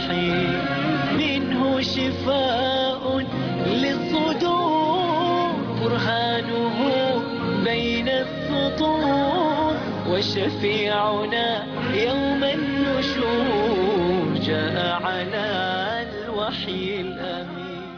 الرحيم منه شفاء للصدور برهانه بين السطور وشفيعنا يوم النشور جاء على الوحي الأمين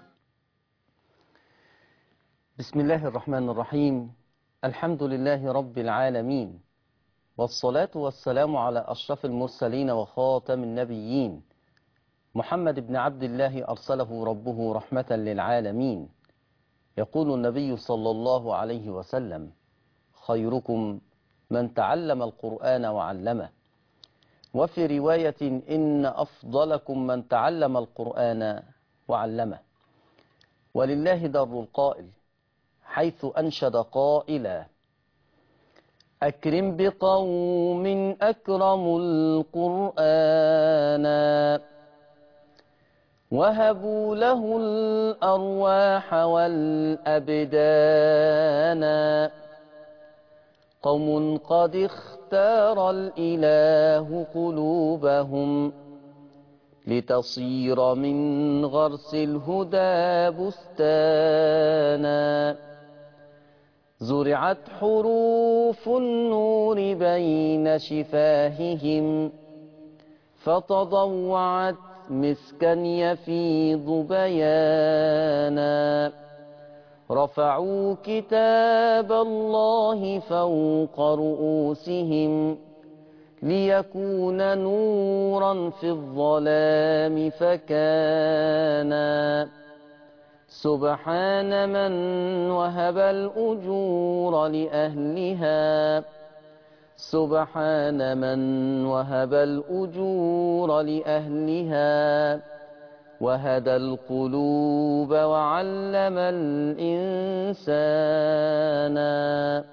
بسم الله الرحمن الرحيم الحمد لله رب العالمين والصلاة والسلام على أشرف المرسلين وخاتم النبيين محمد بن عبد الله أرسله ربه رحمة للعالمين يقول النبي صلى الله عليه وسلم خيركم من تعلم القرآن وعلمه وفي رواية إن أفضلكم من تعلم القرآن وعلمه ولله در القائل حيث أنشد قائلا أكرم بقوم أكرموا القرآن وهبوا له الأرواح والأبدان قوم قد اختار الإله قلوبهم لتصير من غرس الهدى بستانا زرعت حروف النور بين شفاههم فتضوعت مسكا يفيض بيانا رفعوا كتاب الله فوق رؤوسهم ليكون نورا في الظلام فكانا سبحان من وهب الأجور لأهلها سبحان من وهب الأجور لأهلها وهدى القلوب وعلم الإنسان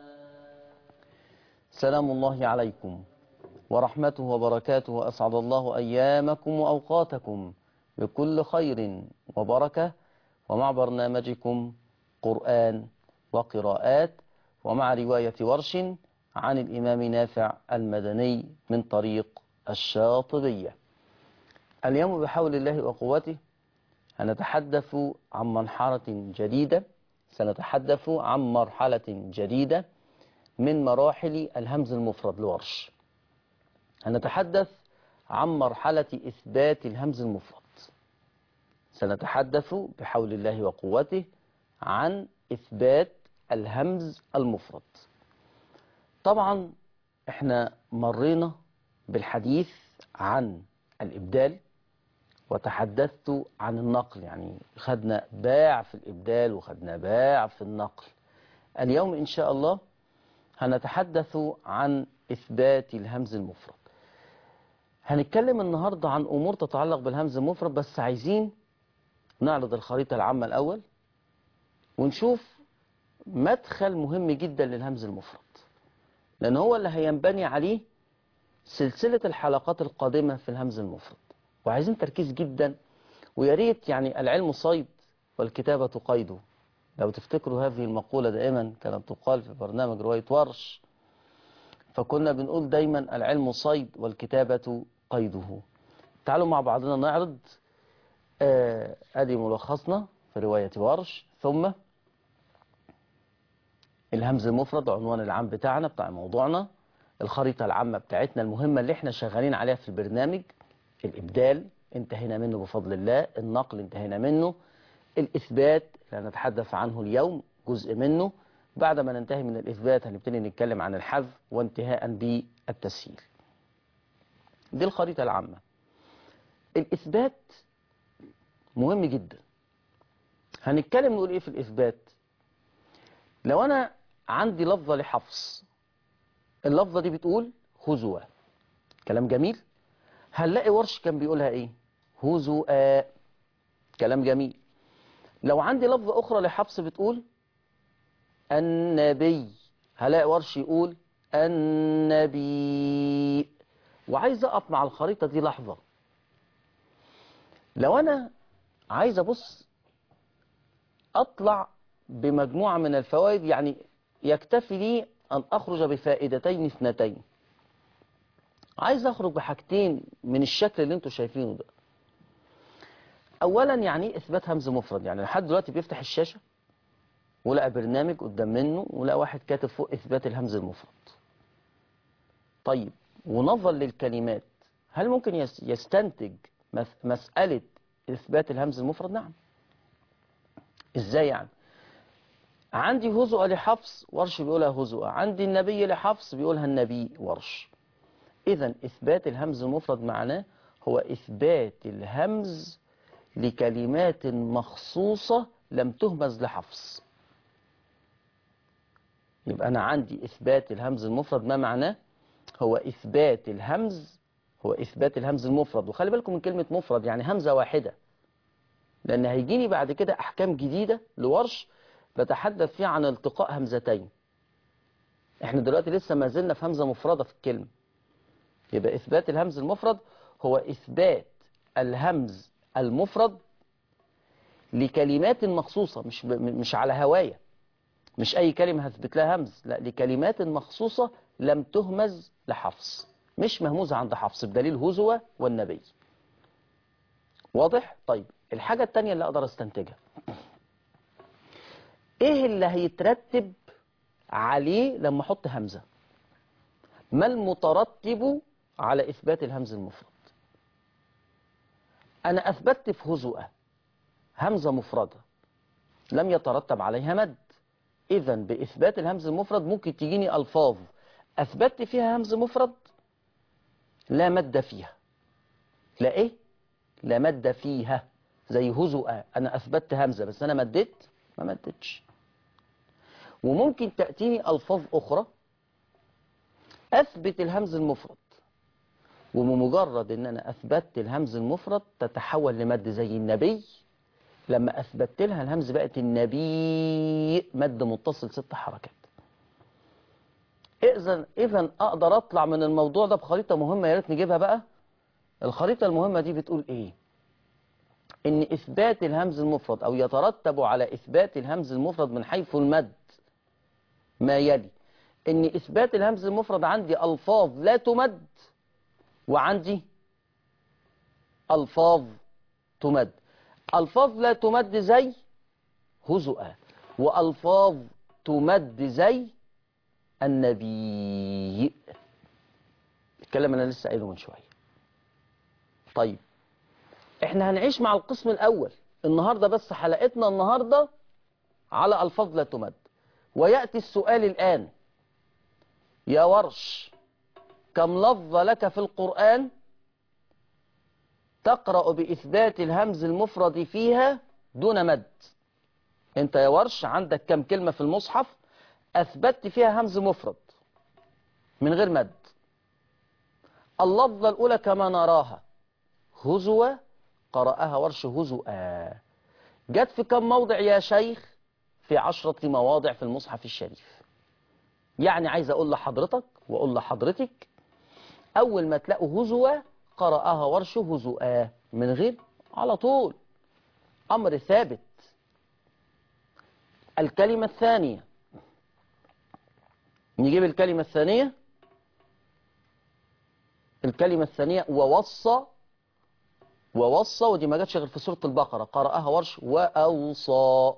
سلام الله عليكم ورحمته وبركاته أسعد الله أيامكم وأوقاتكم بكل خير وبركة ومع برنامجكم قرآن وقراءات ومع رواية ورش عن الإمام نافع المدني من طريق الشاطبية اليوم بحول الله وقوته هنتحدث عن مرحلة جديدة سنتحدث عن مرحلة جديدة من مراحل الهمز المفرد لورش هنتحدث عن مرحلة إثبات الهمز المفرد سنتحدث بحول الله وقوته عن إثبات الهمز المفرد طبعا احنا مرينا بالحديث عن الإبدال وتحدثت عن النقل يعني خدنا باع في الإبدال وخدنا باع في النقل اليوم إن شاء الله هنتحدث عن إثبات الهمز المفرد هنتكلم النهاردة عن أمور تتعلق بالهمز المفرد بس عايزين نعرض الخريطة العامة الأول ونشوف مدخل مهم جدا للهمز المفرد لأن هو اللي هينبني عليه سلسلة الحلقات القادمة في الهمز المفرد وعايزين تركيز جدا ويا ريت يعني العلم صيد والكتابة قيده لو تفتكروا هذه المقولة دائما كانت تقال في برنامج رواية ورش فكنا بنقول دايما العلم صيد والكتابة قيده تعالوا مع بعضنا نعرض آه ادي ملخصنا في رواية ورش ثم الهمز المفرد عنوان العام بتاعنا بتاع موضوعنا الخريطة العامة بتاعتنا المهمة اللي احنا شغالين عليها في البرنامج الإبدال انتهينا منه بفضل الله النقل انتهينا منه الإثبات اللي هنتحدث عنه اليوم جزء منه بعد ما ننتهي من الإثبات هنبتدي نتكلم عن الحذف وانتهاء بالتسهيل دي الخريطة العامة الإثبات مهم جدا هنتكلم نقول إيه في الإثبات لو أنا عندي لفظة لحفص اللفظة دي بتقول هزوا كلام جميل هنلاقي ورش كان بيقولها إيه هزوا كلام جميل لو عندي لفظة أخرى لحفص بتقول النبي هلاقي ورش يقول النبي وعايز أقف مع الخريطة دي لحظة لو أنا عايز أبص أطلع بمجموعة من الفوائد يعني يكتفي لي أن أخرج بفائدتين اثنتين عايز أخرج بحاجتين من الشكل اللي انتوا شايفينه ده اولا يعني ايه اثبات همز مفرد يعني لحد دلوقتي بيفتح الشاشه ولقى برنامج قدام منه ولقى واحد كاتب فوق اثبات الهمز المفرد طيب ونظر للكلمات هل ممكن يس- يستنتج مس- مسألة إثبات الهمز المفرد نعم إزاي يعني عندي هزؤة لحفص ورش بيقولها هزؤة عندي النبي لحفص بيقولها النبي ورش إذا إثبات الهمز المفرد معناه هو إثبات الهمز لكلمات مخصوصة لم تهمز لحفص يبقى أنا عندي إثبات الهمز المفرد ما معناه هو إثبات الهمز هو إثبات الهمز المفرد وخلي بالكم من كلمة مفرد يعني همزة واحدة لأن هيجيني بعد كده أحكام جديدة لورش بتحدث فيها عن التقاء همزتين احنا دلوقتي لسه ما زلنا في همزة مفردة في الكلمة يبقى إثبات الهمز المفرد هو إثبات الهمز المفرد لكلمات مخصوصة مش ب... مش على هواية مش أي كلمة هثبت لها همز لا لكلمات مخصوصة لم تهمز لحفص مش مهموزة عند حفص بدليل هزوة والنبي واضح؟ طيب الحاجة التانية اللي أقدر استنتجها إيه اللي هيترتب عليه لما أحط همزة ما المترتب على إثبات الهمز المفرد أنا أثبتت في هزوة همزة مفردة لم يترتب عليها مد إذا بإثبات الهمز المفرد ممكن تجيني ألفاظ أثبتت فيها همز مفرد لا مد فيها لا إيه؟ لا مد فيها زي هزؤة أنا أثبتت همزة بس أنا مديت ما مدتش وممكن تأتيني ألفاظ أخرى أثبت الهمز المفرد وبمجرد ان انا اثبتت الهمز المفرد تتحول لمد زي النبي لما اثبتت لها الهمز بقت النبي مد متصل ست حركات اذا اذا اقدر اطلع من الموضوع ده بخريطه مهمه يا ريت نجيبها بقى الخريطه المهمه دي بتقول ايه ان اثبات الهمز المفرد او يترتب على اثبات الهمز المفرد من حيث المد ما يلي ان اثبات الهمز المفرد عندي الفاظ لا تمد وعندي ألفاظ تمد ألفاظ لا تمد زي هزؤة وألفاظ تمد زي النبي الكلام أنا لسه قايله من شوية طيب احنا هنعيش مع القسم الأول النهاردة بس حلقتنا النهاردة على ألفاظ لا تمد ويأتي السؤال الآن يا ورش كم لفظ لك في القرآن تقرأ بإثبات الهمز المفرد فيها دون مد انت يا ورش عندك كم كلمة في المصحف أثبتت فيها همز مفرد من غير مد اللفظة الأولى كما نراها هزوة قرأها ورش هزؤا جت في كم موضع يا شيخ في عشرة مواضع في المصحف الشريف يعني عايز أقول لحضرتك وأقول لحضرتك أول ما تلاقوا هزوة قرأها ورش هزؤا من غير على طول أمر ثابت الكلمة الثانية نجيب الكلمة الثانية الكلمة الثانية ووصى ووصى ودي ما جاتش غير في سورة البقرة قرأها ورش وأوصى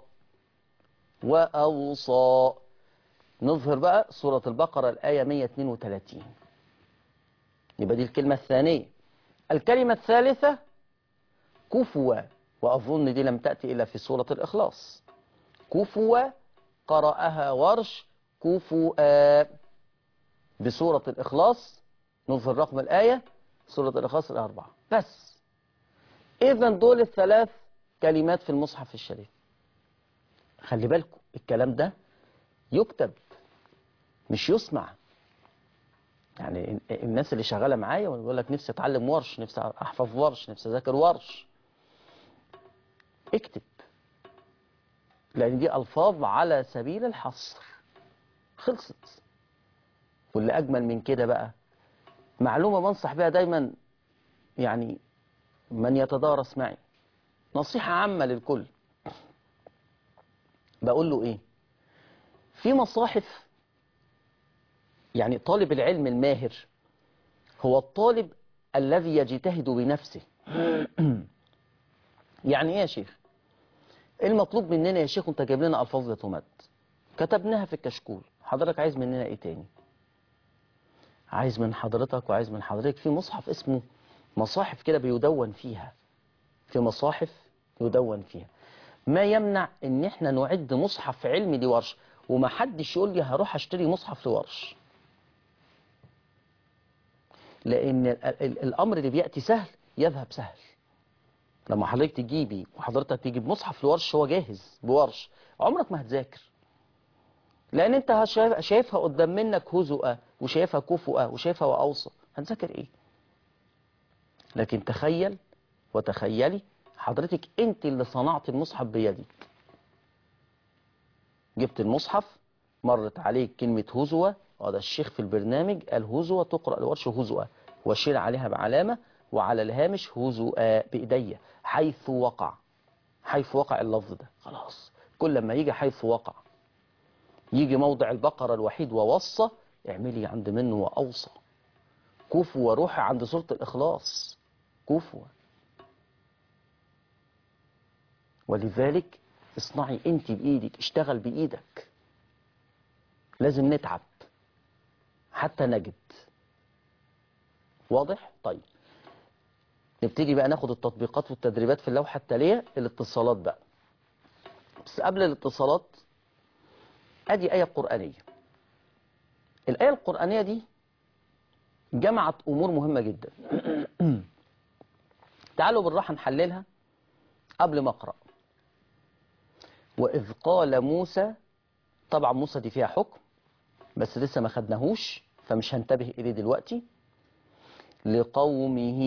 وأوصى نظهر بقى سورة البقرة الآية 132 يبقى دي الكلمة الثانية الكلمة الثالثة كفوة وأظن دي لم تأتي إلا في سورة الإخلاص كفوة قرأها ورش كفوة بسورة الإخلاص نظهر رقم الآية سورة الإخلاص الأربعة بس إذا دول الثلاث كلمات في المصحف الشريف خلي بالكم الكلام ده يكتب مش يسمع يعني الناس اللي شغاله معايا ويقول لك نفسي اتعلم ورش نفسي احفظ ورش نفسي اذاكر ورش اكتب لان دي الفاظ على سبيل الحصر خلصت واللي اجمل من كده بقى معلومه بنصح بيها دايما يعني من يتدارس معي نصيحه عامه للكل بقول له ايه في مصاحف يعني طالب العلم الماهر هو الطالب الذي يجتهد بنفسه يعني ايه يا شيخ المطلوب مننا يا شيخ وانت جايب لنا الفاظ لا تمد كتبناها في الكشكول حضرتك عايز مننا ايه تاني عايز من حضرتك وعايز من حضرتك في مصحف اسمه مصاحف كده بيدون فيها في مصاحف يدون فيها ما يمنع ان احنا نعد مصحف علمي لورش وما حدش يقول لي هروح اشتري مصحف لورش لان ال- ال- الامر اللي بياتي سهل يذهب سهل لما حضرتك تجيبي وحضرتك تجيب مصحف لورش هو جاهز بورش عمرك ما هتذاكر لان انت هشايف- شايفها قدام منك هزؤة وشايفها كفؤة وشايفها واوصى هتذاكر ايه لكن تخيل وتخيلي حضرتك انت اللي صنعت المصحف بيدك جبت المصحف مرت عليك كلمة هزوة وهذا الشيخ في البرنامج قال هزوة تقرأ الورش هزوة واشير عليها بعلامة وعلى الهامش هزوة بإيديا حيث وقع حيث وقع اللفظ ده خلاص كل لما يجي حيث وقع يجي موضع البقرة الوحيد ووصى اعملي عند منه وأوصى كفو وروحي عند سورة الإخلاص كفو ولذلك اصنعي انت بإيدك اشتغل بإيدك لازم نتعب حتى نجد واضح؟ طيب نبتدي بقى ناخد التطبيقات والتدريبات في اللوحة التالية الاتصالات بقى بس قبل الاتصالات ادي آية قرآنية الآية القرآنية دي جمعت أمور مهمة جدا تعالوا بالراحة نحللها قبل ما أقرأ وإذ قال موسى طبعا موسى دي فيها حكم بس لسه ما خدناهوش فمش هنتبه إليه دلوقتي لقومه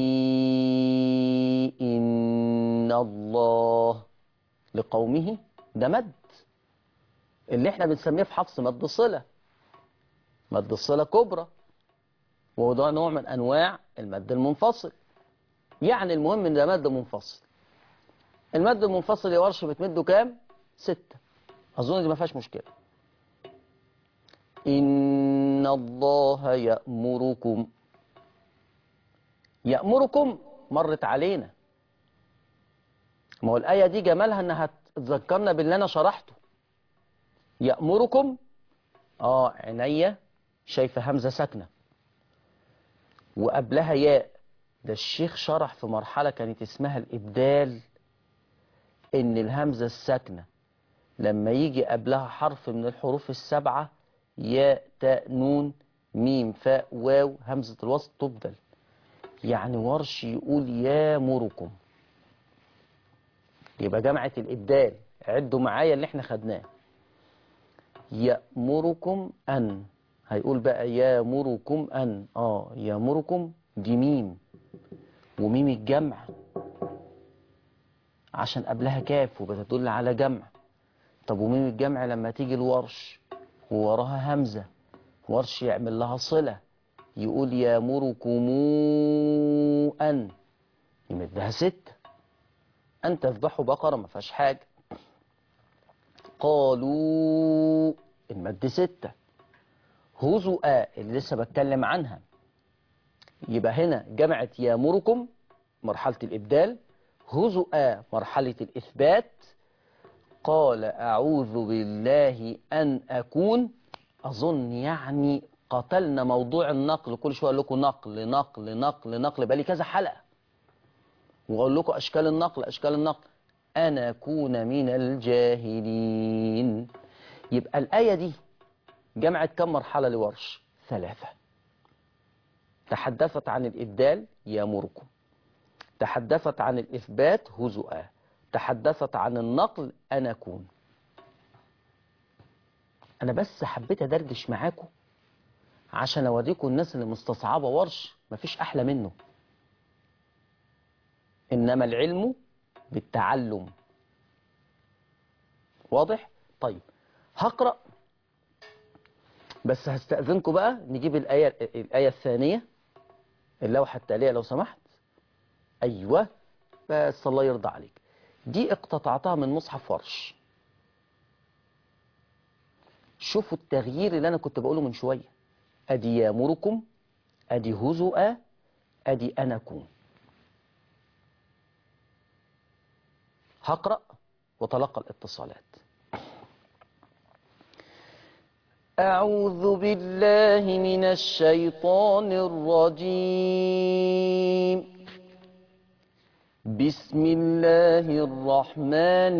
إن الله لقومه ده مد اللي احنا بنسميه في حفص مد صلة مد الصلة كبرى وده نوع من أنواع المد المنفصل يعني المهم ان ده مد منفصل المد المنفصل يا ورش بتمده كام؟ ستة أظن دي ما فيهاش مشكلة إن الله يأمركم يأمركم مرت علينا ما هو الآية دي جمالها إنها تذكرنا باللي أنا شرحته يأمركم آه عينيا شايفة همزة ساكنة وقبلها ياء ده الشيخ شرح في مرحلة كانت اسمها الإبدال إن الهمزة الساكنة لما يجي قبلها حرف من الحروف السبعة ياء تاء نون ميم فاء واو همزة الوسط تبدل يعني ورش يقول يامركم يبقى جمعة الإبدال عدوا معايا اللي احنا خدناه يأمركم أن هيقول بقى يامركم أن اه يامركم دي ميم وميم الجمع عشان قبلها كاف وبتدل على جمع طب وميم الجمع لما تيجي الورش ووراها همزة ورش يعمل لها صلة يقول يامركم أن يمدها ستة أن تذبحوا بقرة ما فيهاش حاجة قالوا المد ستة هزؤا اللي لسه بتكلم عنها يبقى هنا جمعت يامركم مرحلة الإبدال هزؤا مرحلة الإثبات قال أعوذ بالله أن أكون أظن يعني قتلنا موضوع النقل كل شوية أقول لكم نقل نقل نقل نقل بقى لي كذا حلقة وأقول لكم أشكال النقل أشكال النقل أن أكون من الجاهلين يبقى الآية دي جمعت كم مرحلة لورش ثلاثة تحدثت عن الإبدال يامركم تحدثت عن الإثبات هزؤا تحدثت عن النقل أنا أكون أنا بس حبيت أدردش معاكم عشان أوريكم الناس اللي مستصعبة ورش مفيش أحلى منه إنما العلم بالتعلم واضح؟ طيب هقرأ بس هستأذنكم بقى نجيب الآية, الآية الثانية اللوحة التالية لو سمحت أيوة بس الله يرضى عليك دي اقتطعتها من مصحف ورش شوفوا التغيير اللي أنا كنت بقوله من شوية أدي يامركم أدي هزؤا أدي أنا كون هقرأ وتلقى الاتصالات أعوذ بالله من الشيطان الرجيم بسم الله الرحمن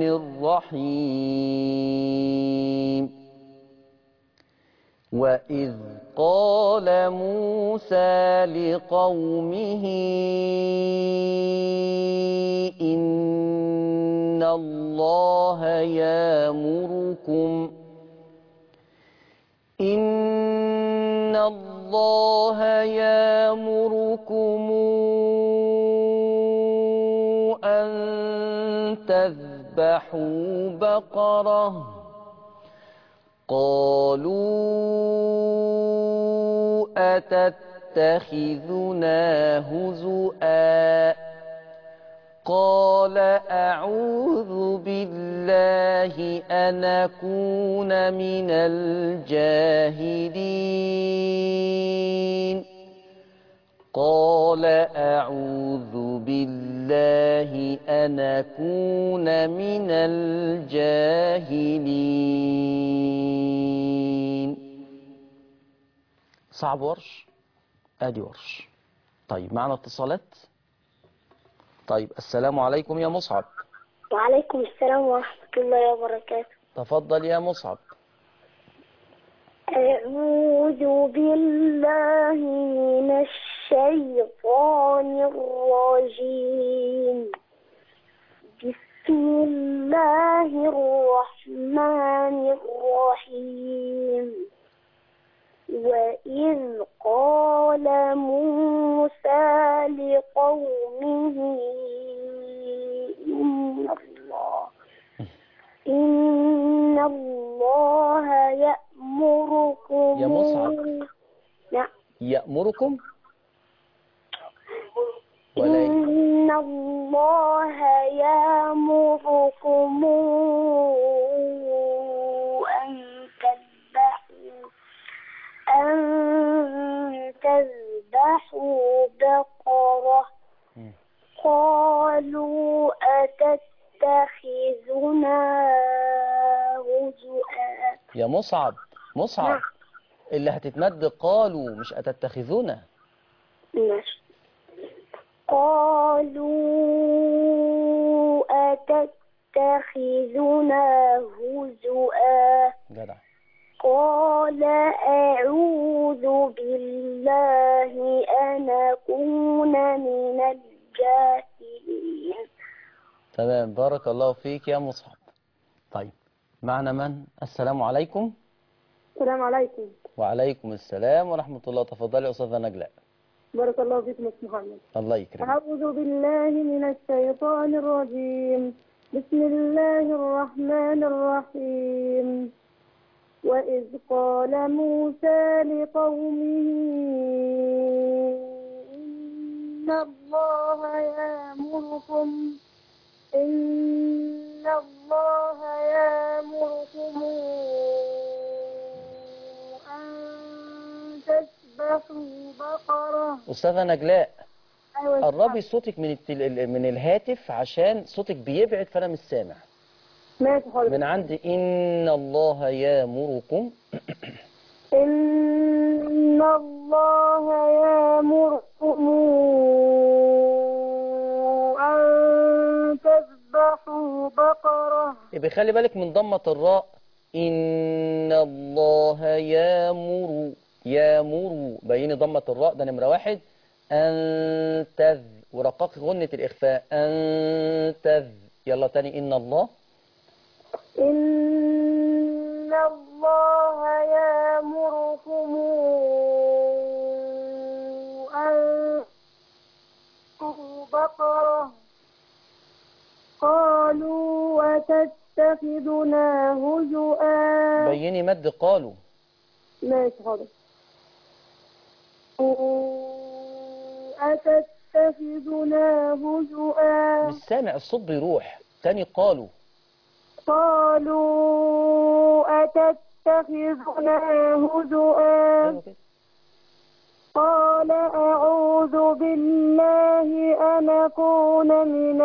الرحيم وإذ قال موسى لقومه إن الله يامركم إن الله يامركم أن تذبحوا بقرة قالوا أتتخذنا هزؤا قال أعوذ بالله أن أكون من الجاهلين قال أعوذ بالله أن أكون من الجاهلين صعب ورش ادي ورش طيب معنا اتصالات طيب السلام عليكم يا مصعب وعليكم السلام ورحمة الله وبركاته تفضل يا مصعب أعوذ بالله من الشيطان الرجيم بسم الله الرحمن الرحيم وإذ قال موسى لقومه إن الله إن الله يأمركم يا مصعب. نعم يأمركم ولا ي- إن الله يأمركم أن تذبحوا أن تذبحوا بقرة مم. قالوا أتتخذنا هزؤا يا مصعب مصعب نعم. اللي هتتمد قالوا مش أتتخذونا ماشي قالوا أتتخذنا هزؤا جدع قال أعوذ بالله أن أكون من الجاهلين تمام بارك الله فيك يا مصعب طيب معنا من السلام عليكم السلام عليكم وعليكم السلام ورحمة الله تفضلي يا أستاذة نجلاء بارك الله فيكم أستاذ محمد الله يكرمك أعوذ بالله من الشيطان الرجيم بسم الله الرحمن الرحيم وإذ قال موسى لقومه إن الله يأمركم إن الله يأمركم أن تذبحوا بقرة أستاذة نجلاء أيوة قربي صوتك من التل... من الهاتف عشان صوتك بيبعد فأنا مش سامع ماشي حاضر من عند إن الله يامركم إن الله يأمركم أن تذبحوا بقرة بخلي بالك من ضمة الراء إن الله يامر يامر بيني ضمة الراء ده نمرة واحد أن تذ ورقاق غنة الإخفاء أن تذ يلا تاني إن الله إن الله يأمركم أن تذبحوا بقرة قالوا وتتخذنا هزؤا بيني مد قالوا ماشي حاضر أتتخذنا هزؤا مش سامع الصوت بيروح تاني قالوا قالوا أتتخذنا هزؤا أيوة كده. قال أعوذ بالله أن أكون من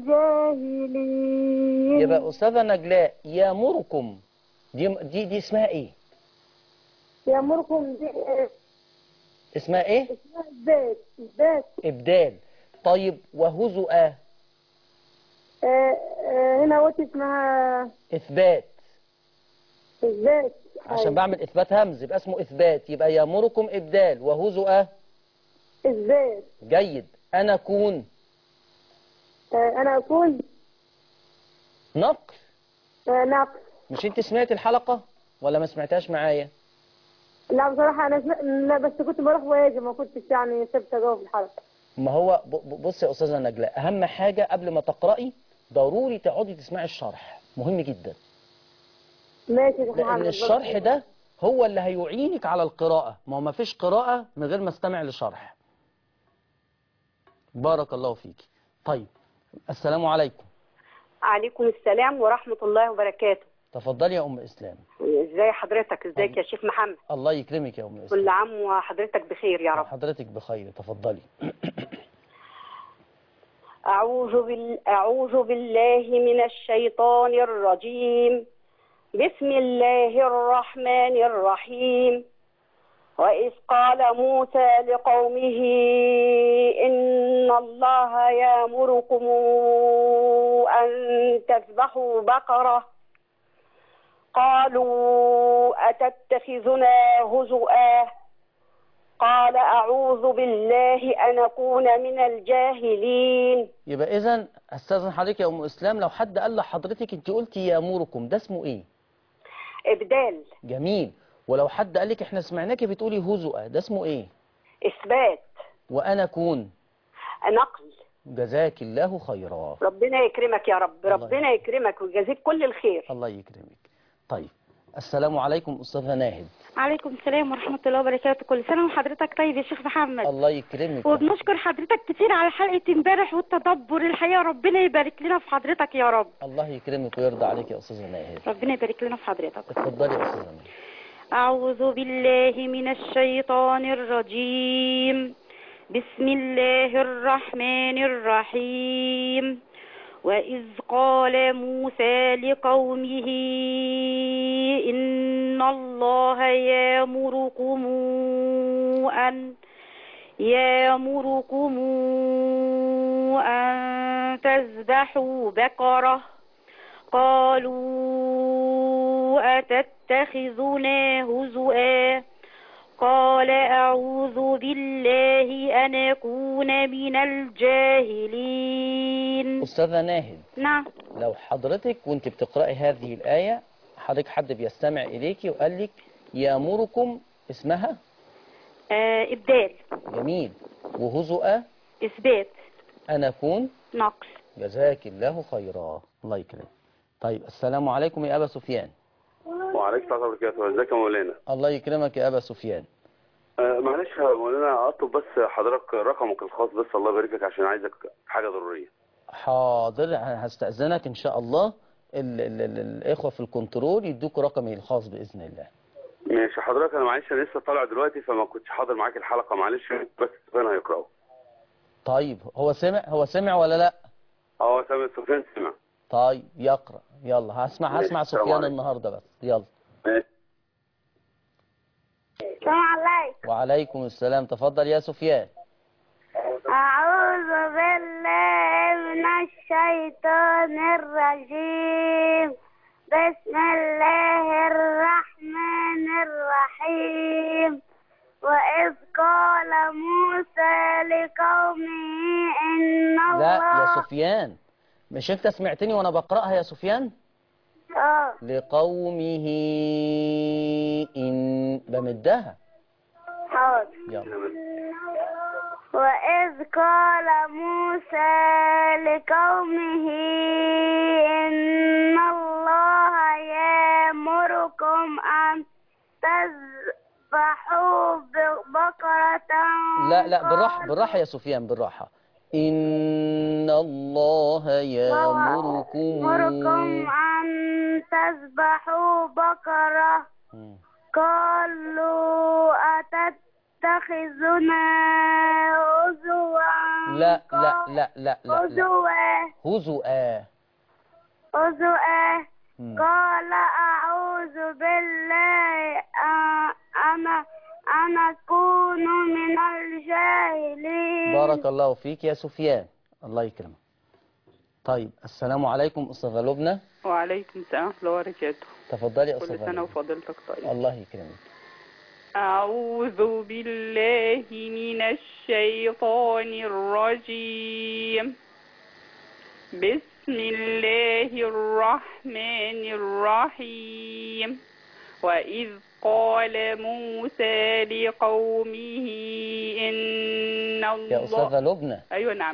الجاهلين يبقى أستاذة نجلاء يامركم دي دي دي اسمها إيه؟ يأمركم ب- اسمها إيه؟ اسمها الذات الذات إبدال طيب وهزؤا آه، آه، هنا قلت اسمها إثبات الذات عشان أيوة. بعمل إثبات همز يبقى اسمه إثبات يبقى يامركم إبدال وهزؤا الذات جيد أنا أكون آه، أنا أكون نقل آه، نقص مش أنت سمعت الحلقة ولا ما سمعتهاش معايا؟ لا بصراحة أنا سمعت لا بس كنت بروح واجي ما كنتش يعني ثابتة جوه في الحلقة ما هو ب- ب- بص يا أستاذة نجلاء أهم حاجة قبل ما تقرأي ضروري تقعدي تسمعي الشرح مهم جدا ماشي يا لأن محمد الشرح ده هو اللي هيعينك على القراءة ما هو ما فيش قراءة من غير ما استمع لشرح بارك الله فيك طيب السلام عليكم عليكم السلام ورحمة الله وبركاته تفضلي يا أم إسلام ازاي حضرتك ازيك يا شيخ محمد الله يكرمك يا أم كل إسلام عام وحضرتك بخير يا رب حضرتك بخير تفضلي أعوذ, بال... أعوذ بالله من الشيطان الرجيم بسم الله الرحمن الرحيم وإذ قال موسى لقومه إن الله يأمركم أن تذبحوا بقرة قالوا أتتخذنا هزؤا قال أعوذ بالله أن أكون من الجاهلين يبقى إذا أستاذن حضرتك يا أم إسلام لو حد قال لحضرتك أنت قلتي يأمركم ده اسمه إيه؟ إبدال جميل ولو حد قال لك إحنا سمعناكي بتقولي هزؤا ده اسمه إيه؟ إثبات وأنا أكون نقل جزاك الله خيرا ربنا يكرمك يا رب الله ربنا يكرمك ويجازيك كل الخير الله يكرمك طيب السلام عليكم أستاذة ناهد عليكم السلام ورحمة الله وبركاته كل سنة وحضرتك طيب يا شيخ محمد الله يكرمك وبنشكر حضرتك كتير على حلقة امبارح والتدبر الحقيقة ربنا يبارك لنا في حضرتك يا رب الله يكرمك ويرضى عليك يا أستاذة ناهد ربنا يبارك لنا في حضرتك اتفضلي يا أستاذة ناهد أعوذ بالله من الشيطان الرجيم بسم الله الرحمن الرحيم وإذ قال موسى لقومه إن الله يامركم أن يامركم أن تذبحوا بقرة قالوا أتتخذنا هزؤا قال أعوذ بالله أن أكون من الجاهلين أستاذة ناهد نعم لو حضرتك وانت بتقرأي هذه الآية حضرتك حد بيستمع إليكي وقال لك يأمركم اسمها آه إبدال جميل وهزؤا إثبات أنا أكون نقص جزاك الله خيرا الله يكرمك طيب السلام عليكم يا أبا سفيان وعليكم السلام ورحمة الله وبركاته ازيك يا مولانا الله يكرمك يا أبا سفيان آه، معلش يا مولانا اطلب بس حضرتك رقمك الخاص بس الله يبارك لك عشان عايزك في حاجة ضرورية حاضر هستأذنك إن شاء الله ال ال ال الإخوة في الكنترول يدوك رقمي الخاص بإذن الله ماشي حضرتك انا معلش انا لسه طالع دلوقتي فما كنتش حاضر معاك الحلقة معلش بس سفيان هيقرأه طيب هو سمع هو سمع ولا لا اه سامع سفيان سمع طيب يقرأ يلا هسمع ماشي، هسمع السلام سفيان عليكم. النهاردة بس يلا ماشي السلام عليكم وعليكم السلام تفضل يا سفيان أعوذ بالله من الشيطان الرجيم بسم الله الرحمن الرحيم وإذ قال موسى لقومه إن لا الله يا سفيان مش انت سمعتني وانا بقرأها يا سفيان آه لقومه إن بمدها حاضر يلا وإذ قال موسى لقومه إن الله يأمركم أن تذبحوا بقرة لا لا بالراحة بالراحة يا سفيان بالراحة إن الله يأمركم يأمركم أن تذبحوا بقرة مم. قالوا أتتخذنا هزوا لا لا لا لا لا, لا. هزوا هزؤا هزوا مم. قال أعوذ بالله أ- أنا أنا أكون من الجاهلين بارك الله فيك يا سفيان الله يكرمك طيب السلام عليكم أستاذة لبنى وعليكم السلام ورحمة الله وبركاته تفضلي يا كل أستاذة سنة لبنى. وفضيلتك طيب الله يكرمك أعوذ بالله من الشيطان الرجيم بسم الله الرحمن الرحيم وإذ قال موسى لقومه إن يا الله أستاذة لبنى أيوة نعم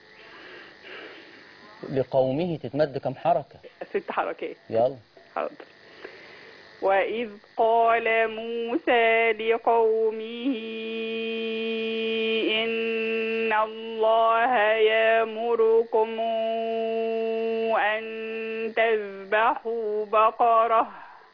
لقومه تتمد كم حركة ست حركات يلا حاضر وإذ قال موسى لقومه إن الله يأمركم أن تذبحوا بقرة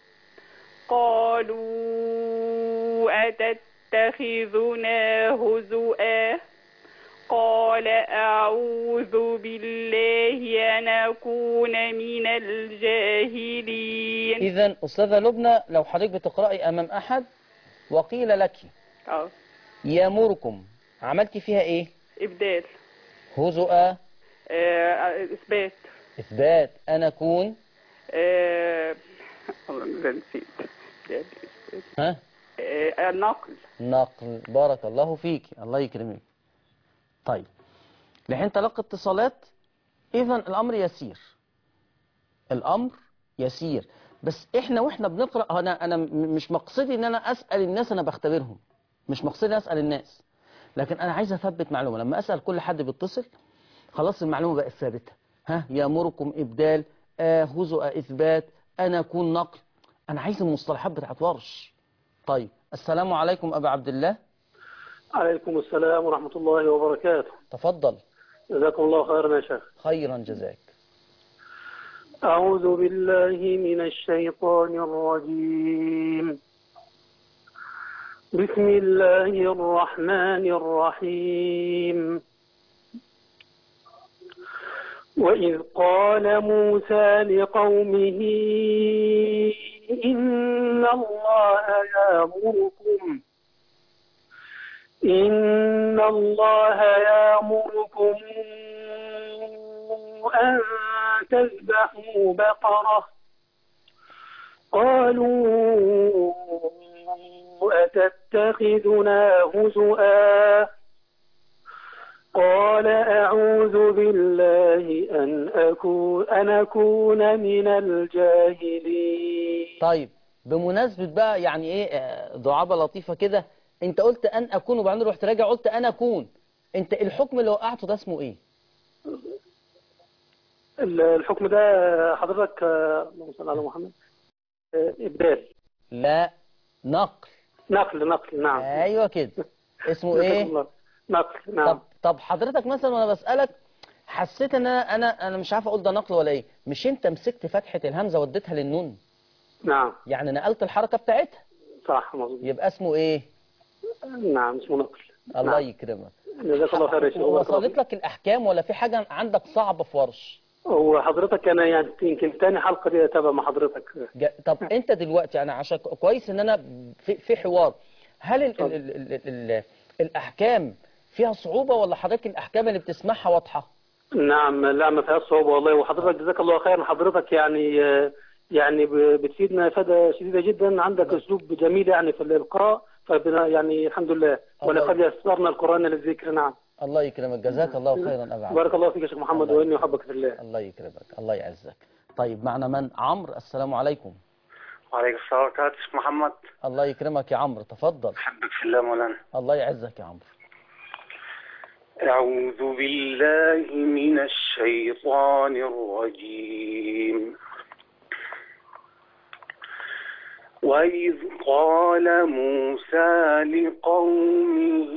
قالوا أتتخذنا هزؤا قال أعوذ بالله أن أكون من الجاهلين إذا أستاذة لبنى لو حضرتك بتقرأي أمام أحد وقيل لك اه يامركم عملتي فيها إيه إبدال هزؤا آه، إثبات إثبات أنا أكون آه، والله أنا نسيت إبدال، إثبات. ها آه، النقل نقل بارك الله فيك الله يكرمك طيب لحين تلقى اتصالات اذا الامر يسير الامر يسير بس احنا واحنا بنقرا انا انا م- مش مقصدي ان انا اسال الناس انا بختبرهم مش مقصدي اسال الناس لكن انا عايز اثبت معلومه لما اسال كل حد بيتصل خلاص المعلومه بقت ثابته ها يامركم ابدال آه هزؤ اثبات انا اكون نقل انا عايز المصطلحات بتاعت ورش طيب السلام عليكم ابا عبد الله عليكم السلام ورحمة الله وبركاته تفضل جزاكم الله خيرا يا شيخ خيرا جزاك أعوذ بالله من الشيطان الرجيم بسم الله الرحمن الرحيم وإذ قال موسى لقومه إن الله يأمركم إن الله يأمركم أن تذبحوا بقرة قالوا أتتخذنا هزؤا قال أعوذ بالله أن أكون, أن أكون من الجاهلين طيب بمناسبة بقى يعني ايه آه، دعابة لطيفة كده انت قلت ان اكون وبعدين رحت راجع قلت انا اكون انت الحكم اللي وقعته ده اسمه ايه الحكم ده حضرتك آه، اللهم صل على محمد آه، إبدال لا نقل نقل نقل نعم ايوه كده اسمه جزاك ايه الله. نقل نعم طب طب حضرتك مثلا وانا بسألك حسيت ان انا انا انا مش عارف اقول ده نقل ولا ايه مش انت مسكت فتحة الهمزة وديتها للنون نعم يعني نقلت الحركة بتاعتها صح مظبوط يبقى اسمه ايه نعم اسمه نقل الله نعم. يكرمك جزاك الله خير يا شيخ بارك الله وصلت فيك. لك الاحكام ولا في حاجة عندك صعبة في ورش هو حضرتك انا يعني يمكن تاني حلقه دي اتابع مع حضرتك جا- طب انت دلوقتي انا عشان كويس ان انا في, في حوار هل ال ال ال ال ال ال الاحكام فيها صعوبة ولا حضرتك الاحكام اللي بتسمعها واضحة نعم لا ما فيهاش صعوبه والله وحضرتك جزاك الله خيرا حضرتك يعني آه، يعني ب- بتفيدنا افاده شديده جدا عندك اسلوب جميل يعني في الالقاء فبنا يعني الحمد لله ولقد يسرنا القران للذكر نعم الله يكرمك جزاك الله خيرا ابا عبد بارك الله فيك يا شيخ محمد واني احبك في الله الله يكرمك الله يعزك طيب معنا من عمرو السلام عليكم وعليكم السلام ورحمة الله شيخ محمد الله يكرمك يا عمرو تفضل أحبك في الله مولانا الله يعزك يا عمرو أعوذ بالله من الشيطان الرجيم وإذ قال موسى لقومه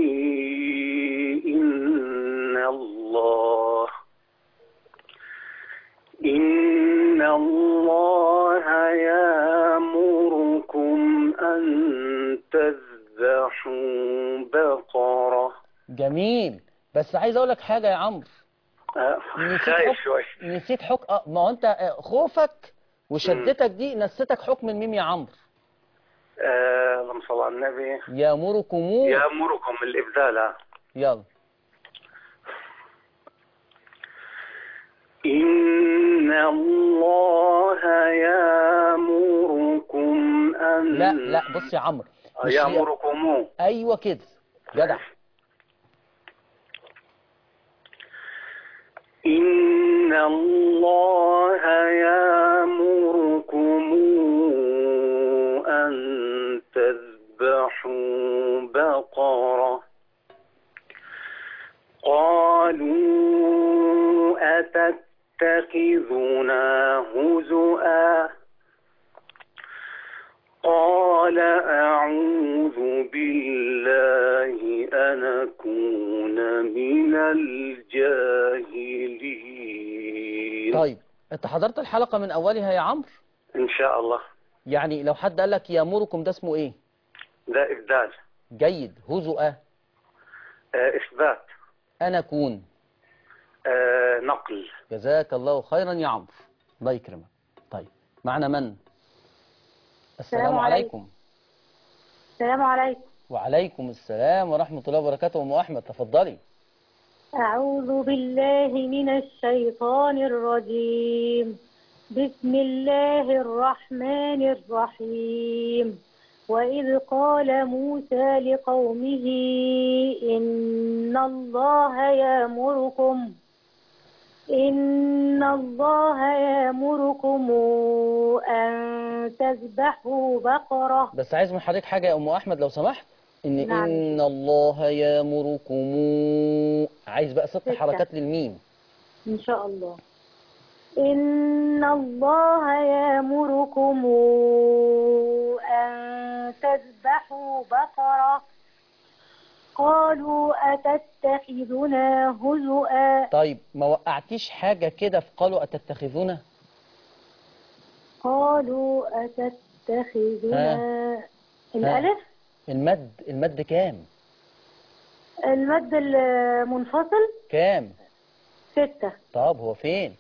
إن الله إن الله يأمركم أن تذبحوا تذبحوا بقرة جميل بس عايز اقول لك حاجة يا عمرو آه، نسيت خايف حكم شوي نسيت حكم اه ما هو انت آه، خوفك وشدتك دي نستك حكم الميم يا عمرو آه، اللهم صل على النبي يامركم يأمركم الإبدال آه. يلا إن الله يأمركم أن لا لا بص يا عمرو مش يأمركم ايوه كده جدع إن الله يأمركم أن تذبحوا بقرة قالوا أتتخذنا هزؤا قال أعوذ بالله أن أكون من الجاهلين طيب انت حضرت الحلقة من اولها يا عمرو إن شاء الله يعني لو حد قال لك يامركم ده اسمه ايه ده إبدال جيد هزؤا آه، إثبات انا اكون آه، نقل جزاك الله خيرا يا عمرو الله يكرمك طيب معنا من السلام السلام عليكم. عليكم السلام عليكم وعليكم السلام ورحمة الله وبركاته أم أحمد تفضلي أعوذ بالله من الشيطان الرجيم بسم الله الرحمن الرحيم وإذ قال موسى لقومه إن الله يأمركم إن الله يأمركم أن تذبحوا بقرة بس عايز من حضرتك حاجة يا أم أحمد لو سمحت إن نعم. إن الله يأمركم عايز بقى ست ستة. حركات للميم إن شاء الله إن الله يأمركم أن تذبحوا بقرة قالوا أتتخذنا هزؤا طيب ما وقعتيش حاجة كده في قالوا أتتخذونه قالوا أتتخذنا الألف المد المد كام المد المنفصل كام ستة طب هو فين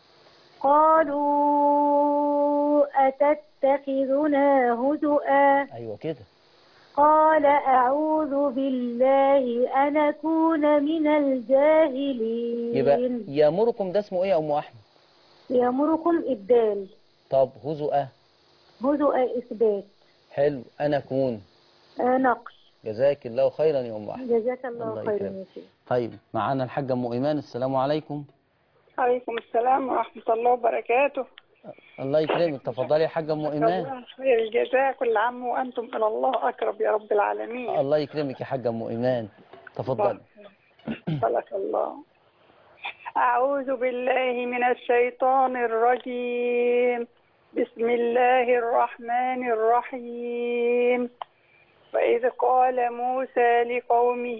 قالوا أتتخذنا هزؤا أيوة كده قال أعوذ بالله أن أكون من الجاهلين يبقى يأمركم ده اسمه إيه يا أم أحمد يأمركم إبدال طب هزؤة هدوء إثبات حلو أنا أكون آه، نقل جزاك الله خيرا يا أم أحمد جزاك الله, الله خيرا يكرمك. يا شيخ طيب معانا الحاجة أم إيمان السلام عليكم عليكم السلام ورحمة الله وبركاته الله يكرمك تفضلي يا حاجة أم إيمان الله خير الجزاء كل عام وأنتم إلى الله أقرب يا رب العالمين الله يكرمك يا حاجة أم إيمان تفضلي بارك الله أعوذ بالله من الشيطان الرجيم بسم الله الرحمن الرحيم وإذ قال موسى لقومه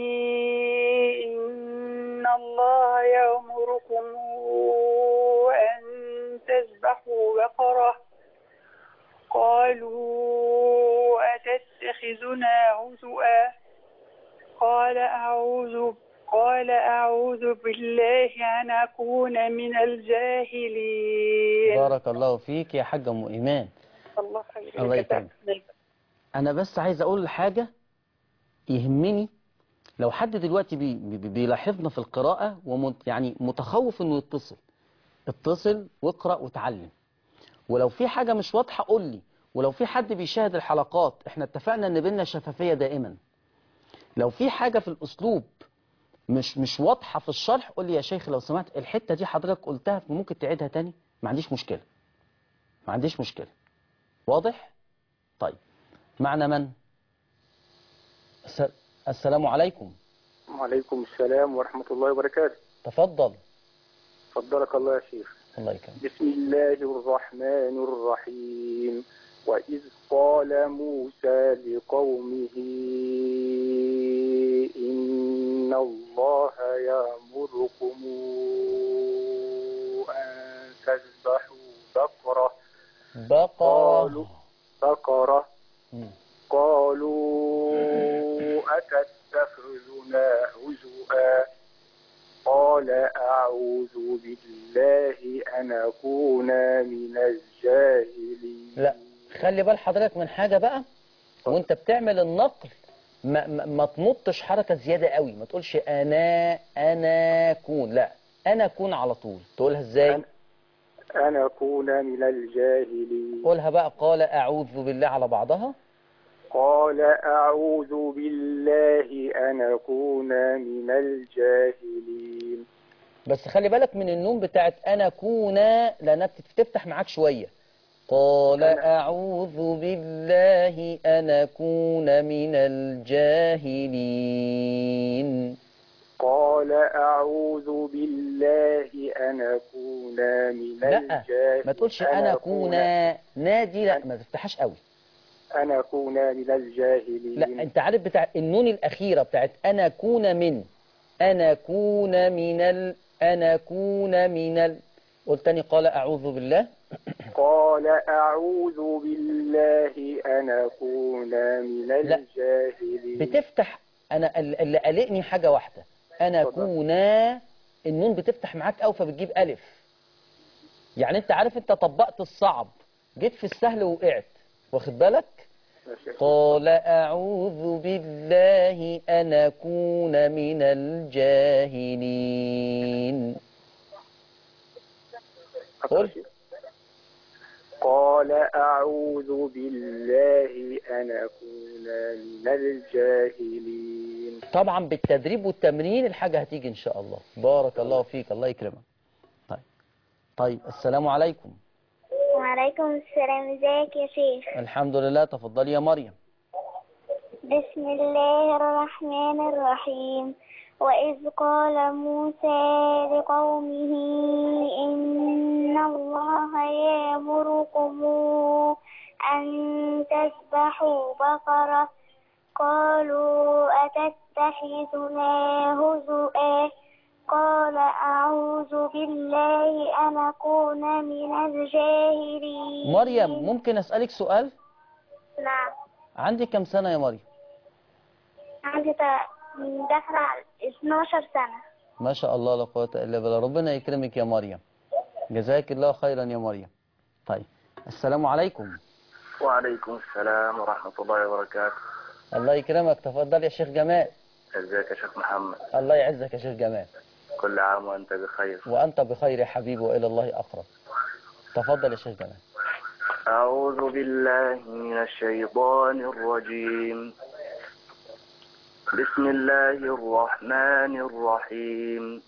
إن الله يأمركم أن تذبحوا بقرة قالوا أتتخذنا هزؤا قال أعوذ قال أعوذ بالله أن أكون من الجاهلين بارك الله فيك يا حاجة أم إيمان الله خير الله الجزاء. يكرمك. أنا بس عايز أقول حاجة يهمني لو حد دلوقتي بي بي بيلاحظنا في القراءة ومت يعني متخوف إنه يتصل اتصل واقرأ وتعلم ولو في حاجة مش واضحة قول لي ولو في حد بيشاهد الحلقات احنا اتفقنا ان بينا شفافية دائما لو في حاجة في الأسلوب مش مش واضحة في الشرح قول لي يا شيخ لو سمحت الحتة دي حضرتك قلتها ممكن تعيدها تاني ما عنديش مشكلة ما عنديش مشكلة واضح طيب معنا من الس- السلام عليكم وعليكم السلام ورحمة الله وبركاته تفضل فضلك الله يا شيخ الله يكرمك بسم الله الرحمن الرحيم وإذ قال موسى لقومه إن الله يأمركم أن تذبحوا بقرة بقرة قالوا بقرة مم. قالوا اتخذنا هزؤا قال أعوذ بالله أن أكون من الجاهلين لا خلي بال حضرتك من حاجة بقى وانت بتعمل النقل ما, ما, ما تمطش حركة زيادة قوي ما تقولش انا انا كون لا انا كون على طول تقولها ازاي أن أكون من الجاهلين قولها بقى قال اعوذ بالله على بعضها قال أعوذ بالله أن أكون من الجاهلين بس خلي بالك من النون بتاعت انا كونا لانها بتفتح معاك شوية قال أعوذ بالله أن أكون من الجاهلين قال أعوذ بالله أن أكون من لا الجاهلين ما تقولش أنا أكون نادي لا ما تفتحهاش قوي أن أكون من الجاهلين لا أنت عارف بتاع النون الأخيرة بتاعت أنا أكون من أنا أكون من ال أنا أكون من ال قلت تاني قال أعوذ بالله قال أعوذ بالله أن أكون من لا. الجاهلين بتفتح أنا ال- اللي قلقني حاجة واحدة أنا كونا النون بتفتح معاك أوي فبتجيب ألف يعني أنت عارف أنت طبقت الصعب جيت في السهل وقعت واخد بالك قال أعوذ بالله أن أكون من الجاهلين قل قال أعوذ بالله أن أكون من الجاهلين طبعا بالتدريب والتمرين الحاجة هتيجي إن شاء الله بارك الله فيك الله يكرمك طيب طيب السلام عليكم وعليكم السلام ازيك يا شيخ الحمد لله تفضلي يا مريم بسم الله الرحمن الرحيم وإذ قال موسى لقومه إن الله يأمركم أن تذبحوا بقرة قالوا أتتخذنا هزؤا قال أعوذ بالله أن أكون من الجاهلين مريم ممكن أسألك سؤال نعم عندي كم سنة يا مريم عندي تا- داخلة على 12 سنة ما شاء الله لا قوة إلا بالله ربنا يكرمك يا مريم جزاك الله خيرا يا مريم طيب السلام عليكم وعليكم السلام ورحمة الله وبركاته الله يكرمك تفضل يا شيخ جمال ازيك يا شيخ محمد الله يعزك يا شيخ جمال كل عام وانت بخير وأنت بخير يا حبيبي وإلى الله أقرب تفضل يا شيخ جمال أعوذ بالله من الشيطان الرجيم بسم الله الرحمن الرحيم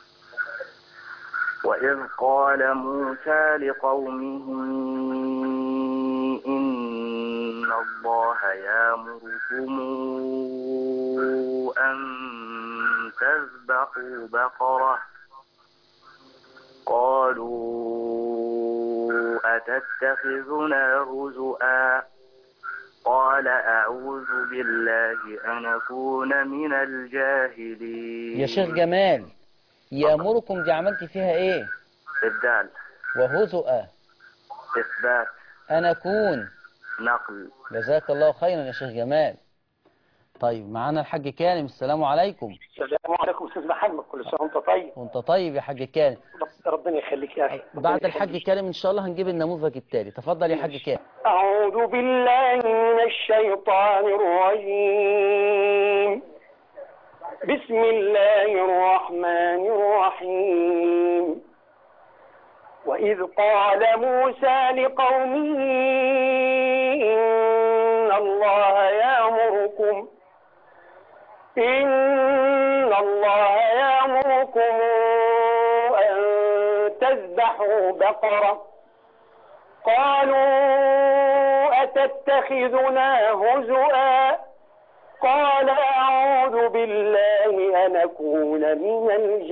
وإذ قال موسى لقومه إن الله يأمركم أن تذبحوا بقرة قالوا أتتخذنا هزؤا قال أعوذ بالله أن أكون من الجاهلين يا شيخ جمال يأمركم دي عملت فيها إيه إبدال وهزؤا إثبات أنا أكون نقل جزاك الله خيرا يا شيخ جمال طيب معانا الحاج كارم السلام عليكم السلام عليكم استاذ محمد كل سنه وانت طيب وانت طيب يا حاج كارم ربنا يخليك يا اخي بعد الحاج كارم ان شاء الله هنجيب النموذج التالي تفضل يا حاج كارم أعوذ بالله من الشيطان الرجيم بسم الله الرحمن الرحيم وإذ قال موسى لقومه إن الله يأمركم إن الله يأمركم أن تذبحوا بقرة قالوا أتتخذنا هزؤا قال أعوذ بالله أن أكون من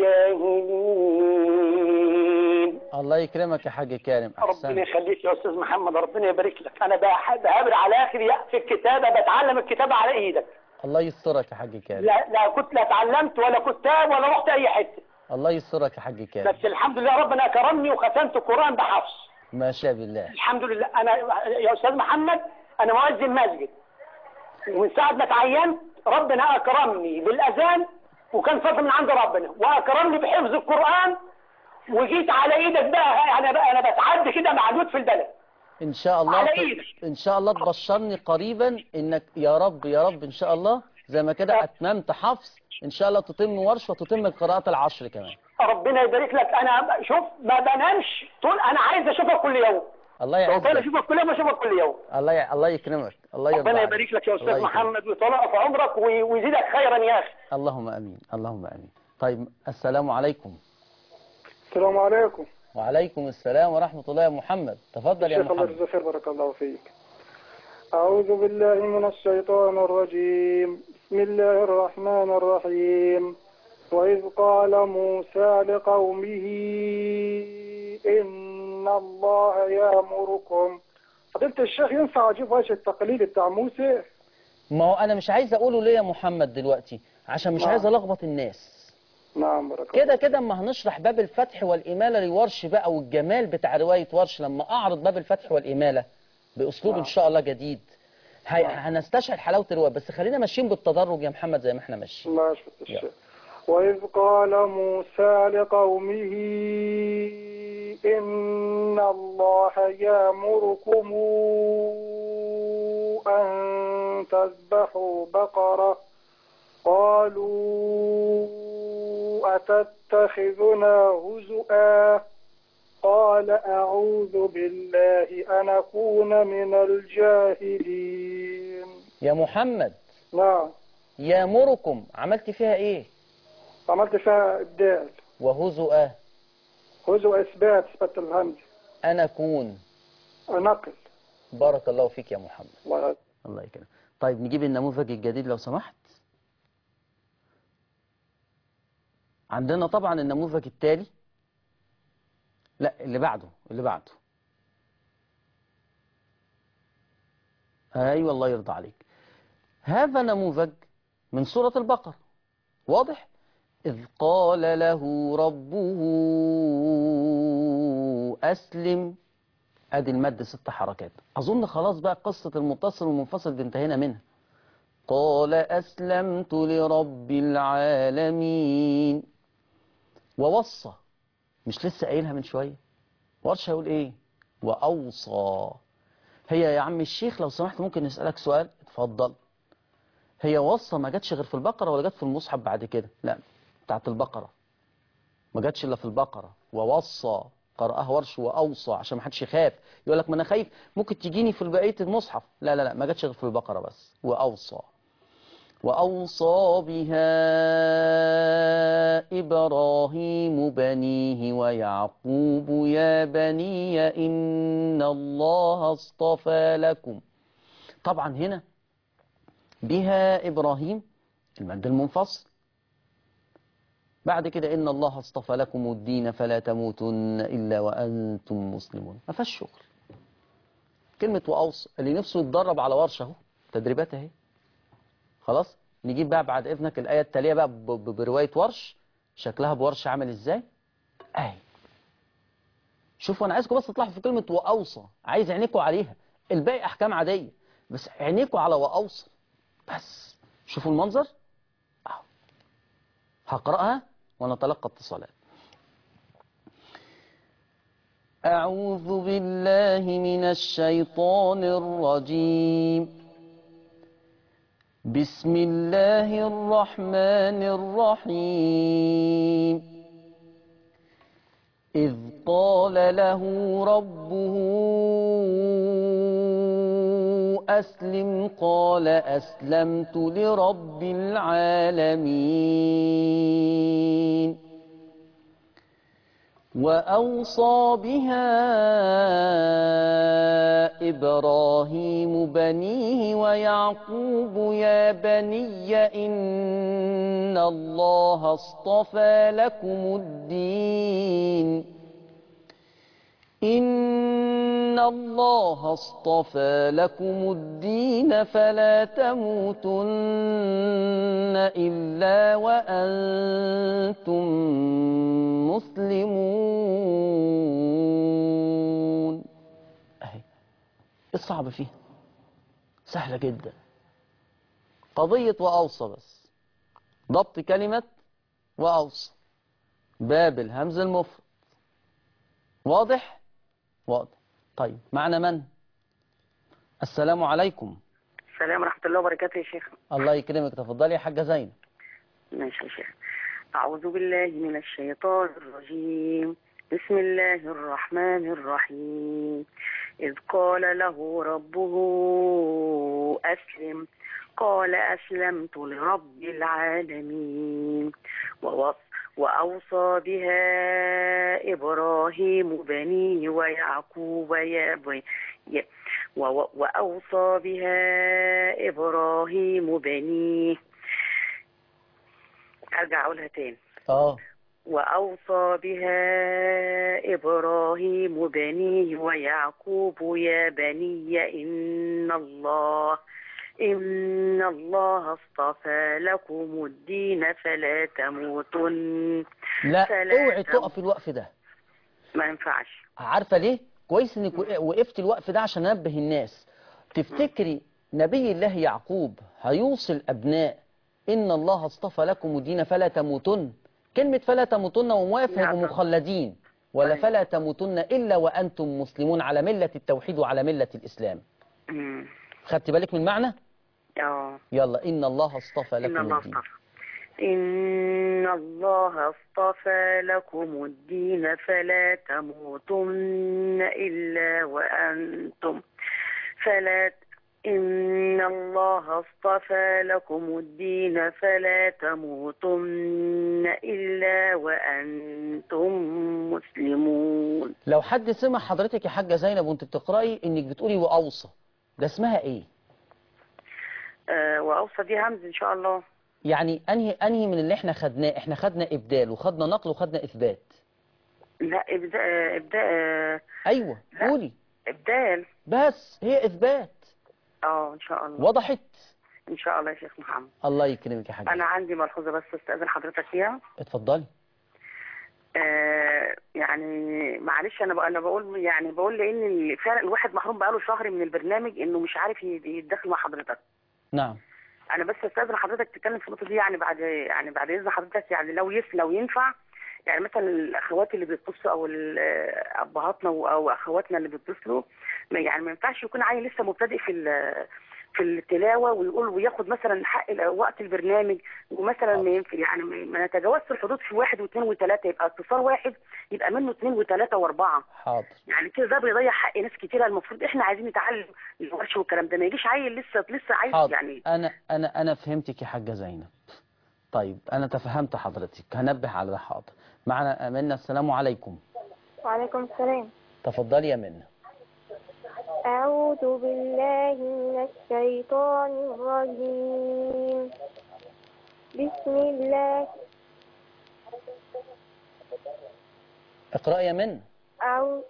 الجاهلين الله يكرمك يا حاج كارم ربنا احسن يخليك يا أستاذ محمد ربنا يبارك لك أنا بح- بهابر على آخر يأ في الكتابة بتعلم الكتابة على إيدك الله يسترك يا حاج كارم لا, لا كنت لا اتعلمت ولا كتاب ولا رحت أي حتة الله يسترك يا حاج كارم بس الحمد لله ربنا كرمني وختمت القرآن بحفظ ما شاء بالله الحمد لله انا يا استاذ محمد انا مؤذن مسجد ومن ساعه ما اتعينت ربنا اكرمني بالاذان وكان فضل من عند ربنا واكرمني بحفظ القران وجيت على ايدك بقى يعني بقى انا بتعدي كده معدود في البلد ان شاء الله على ت- إيدك. ان شاء الله تبشرني قريبا انك يا رب يا رب ان شاء الله زي ما كده اتممت حفظ ان شاء الله تتم ورش وتتم قراءة العشر كمان ربنا يبارك لك انا شوف ما بنامش طول انا عايز اشوفك كل يوم الله ربنا يعزك اشوفك كل يوم اشوفك كل يوم الله ي... الله يكرمك الله يرضى ربنا عليك. يبارك لك يا الله استاذ يكرمك. محمد ويطلع في عمرك وي- ويزيدك خيرا يا اخي اللهم امين اللهم امين طيب السلام عليكم السلام عليكم وعليكم السلام ورحمة الله يا محمد تفضل يا شيخ الله محمد يجزاك خير بارك الله فيك أعوذ بالله من الشيطان الرجيم بسم الله الرحمن الرحيم وإذ قال موسى لقومه إن الله يأمركم فضيلة الشيخ ينفع أجيب وجه التقليد بتاع موسى ما هو انا مش عايز اقوله ليه يا محمد دلوقتي عشان مش نعم. عايز الخبط الناس نعم بارك كده كده اما هنشرح باب الفتح والإمالة لورش بقى والجمال بتاع رواية ورش لما أعرض باب الفتح والإمالة بأسلوب إن شاء الله جديد هي هنستشعر حلاوة الرواية بس خلينا ماشيين بالتدرج يا محمد زي ما احنا ماشيين الله يشفي الشيخ وإذ قال موسى لقومه إن الله يأمركم أن تذبحوا بقرة قالوا أتتخذنا هزؤا قال أعوذ بالله أن أكون من الجاهلين يا محمد نعم يامركم عملت فيها ايه عملت فيها إبدال وهزؤا هزء إثبات إثبات الهمز أنا كون نقل بارك الله فيك يا محمد الله الله يكرمك طيب نجيب النموذج الجديد لو سمحت عندنا طبعا النموذج التالي لا اللي بعده اللي بعده ايوه الله يرضى عليك هذا نموذج من سورة البقرة واضح إذ قال له ربه أسلم ادي المد ست حركات اظن خلاص بقى قصة المتصل والمنفصل دي انتهينا منها قال اسلمت لرب العالمين ووصى مش لسه قايلها من شوية ورش هيقول ايه واوصى هي يا عم الشيخ لو سمحت ممكن نسألك سؤال اتفضل هي وصى ما جاتش غير في البقرة ولا جت في المصحف بعد كده لا بتاعت البقرة ما جاتش الا في البقرة ووصى قرأها ورش وأوصى عشان ما حدش يخاف يقول لك ما أنا خايف ممكن تجيني في بقية المصحف لا لا لا ما جاتش غير في البقرة بس وأوصى وأوصى بها إبراهيم بنيه ويعقوب يا بني إن الله اصطفى لكم طبعا هنا بها إبراهيم المد المنفصل بعد كده إن الله اصطفى لكم الدين فلا تموتن إلا وأنتم مسلمون ما فيهاش شغل كلمة وأوصى اللي نفسه يتدرب على ورشة اهو تدريبات اهي خلاص نجيب بقى بعد إذنك الآية التالية بقى ب- ب- برواية ورش شكلها بورش عامل إزاي أهي شوفوا أنا عايزكم بس تطلعوا في كلمة وأوصى عايز عينيكم عليها الباقي أحكام عادية بس عينيكم على وأوصى بس شوفوا المنظر أهو هقرأها ونتلقى اتصالات أعوذ بالله من الشيطان الرجيم بسم الله الرحمن الرحيم إذ قال له ربه أسلم قال أسلمت لرب العالمين وأوصى بها إبراهيم بنيه ويعقوب يا بني إن الله اصطفى لكم الدين إن الله اصطفى لكم الدين فلا تموتن إلا وأنتم مسلمون أهي الصعب فيها سهلة جدا قضية وأوصى بس ضبط كلمة وأوصى باب الهمز المفرد واضح واضح طيب معنا من السلام عليكم السلام ورحمة الله وبركاته يا شيخ الله يكرمك تفضلي يا حاجة زينب ماشي يا شيخ أعوذ بالله من الشيطان الرجيم بسم الله الرحمن الرحيم إذ قال له ربه أسلم قال أسلمت لرب العالمين ووص وأوصى بها إبراهيم بنيه ويعقوب يا بني يا- و- وأوصى بها إبراهيم بنيه أرجع أقولها تاني اه وأوصى بها إبراهيم بنيه ويعقوب يا بني إن الله إن الله اصطفى لكم الدين فلا تموتن لا فلا اوعي تم- تقف الوقف ده ما ينفعش عارفة ليه كويس انك وقفت الوقف ده عشان انبه الناس تفتكري نبي الله يعقوب هيوصي الابناء ان الله اصطفى لكم الدين فلا تموتن كلمة فلا تموتن ومواقف هيبقوا مخلدين ولا فلا تموتن الا وانتم مسلمون على ملة التوحيد وعلى ملة الاسلام مم. خدت بالك من المعنى اه يلا ان الله اصطفى إن لكم الله الدين اصطفى إن الله اصطفى لكم الدين فلا تموتن إلا وأنتم فلا إن الله اصطفى لكم الدين فلا تموتن إلا وأنتم مسلمون لو حد سمع حضرتك يا حاجة زينب وانت بتقرأي انك بتقولي واوصى ده اسمها ايه آه وأوصى دي همز إن شاء الله يعني انهي انهي من اللي احنا خدناه احنا خدنا ابدال وخدنا نقل وخدنا اثبات لا إبداء إبداء ايوه قولي إبدال بس هي اثبات اه إن شاء الله وضحت إن شاء الله يا شيخ محمد الله يكرمك يا حاج أنا عندي ملحوظة بس أستأذن حضرتك فيها اتفضلي آه يعني معلش أنا بق- أنا بقول يعني بقول لأن ال- فعلا الواحد محروم بقاله شهر من البرنامج إنه مش عارف ي- يتدخل مع حضرتك نعم أنا بس أستأذن حضرتك تتكلم في النقطة دي يعني بعد يعني بعد إذن حضرتك يعني لو يس لو ينفع يعني مثلا الأخوات اللي بيتصلوا أو ال- أبهاتنا و- أو أخواتنا اللي بيتصلوا ما- يعني ما ينفعش يكون عيل لسه مبتدئ في ال- في التلاوه ويقول وياخد مثلا حق ال- وقت البرنامج ومثلا ما ينفع يعني ما ما نتجاوزش الحدود في واحد واثنين وثلاثه يبقى اتصال واحد يبقى منه اثنين وثلاثه واربعه حاضر يعني كده ده بيضيع حق ناس كتيره المفروض احنا عايزين نتعلم الورش والكلام ده ما يجيش عيل لسه لسه عايز حاضر يعني انا انا انا فهمتك يا حاجة زينب طيب انا تفهمت حضرتك هنبه على ده حاضر معنا امنا السلام عليكم وعليكم السلام تفضلي يا منى أعوذ بالله من الشيطان الرجيم بسم الله اقرأي يا منى أعوذ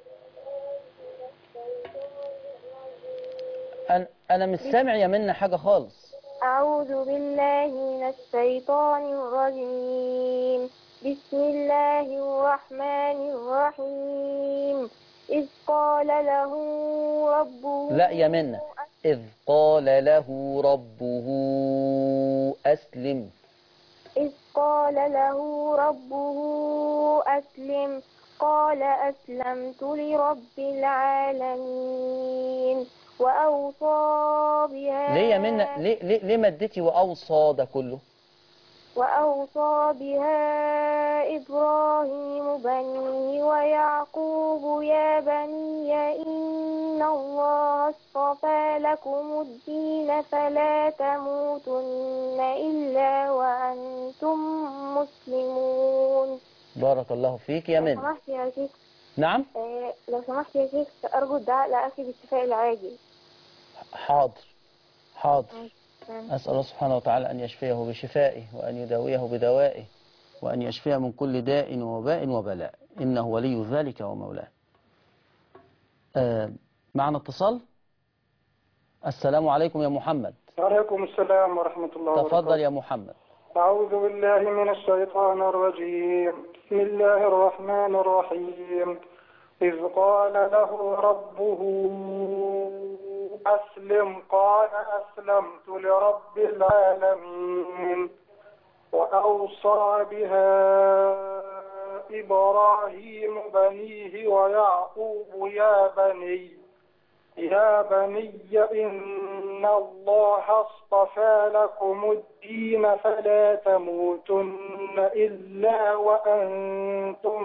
انا انا مش سامع يا منى حاجة خالص أعوذ بالله من الشيطان الرجيم بسم الله الرحمن الرحيم إذ قال له ربه لا يا منى إذ قال له ربه أسلم إذ قال له ربه أسلم قال أسلمت لرب العالمين وأوصى بها ليه يا منى ليه ليه ليه مدتي وأوصى ده كله وأوصى بها إبراهيم بنيه ويعقوب يا بني إن الله اصطفى لكم الدين فلا تموتن إلا وأنتم مسلمون بارك الله فيك يا لو منى سمحت يا شيخ نعم آه، لو سمحت يا شيخ أرجو الدعاء لأخي بالشفاء العاجل حاضر حاضر آمين. أسأل الله سبحانه وتعالى أن يشفيه بشفائه وأن يداويه بدوائه وأن يشفيه من كل داء ووباء وبلاء إنه ولي ذلك ومولاه آه معنا اتصال السلام عليكم يا محمد وعليكم السلام ورحمة الله وبركاته تفضل يا محمد أعوذ بالله من الشيطان الرجيم بسم الله الرحمن الرحيم إذ قال له ربه أسلم قال أسلمت لرب العالمين وأوصى بها إبراهيم بنيه ويعقوب يا بني يا بني إن الله اصطفى لكم الدين فلا تموتن إلا وأنتم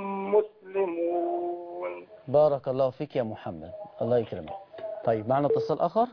مسلمون بارك الله فيك يا محمد الله يكرمك طيب معنا اتصال آخر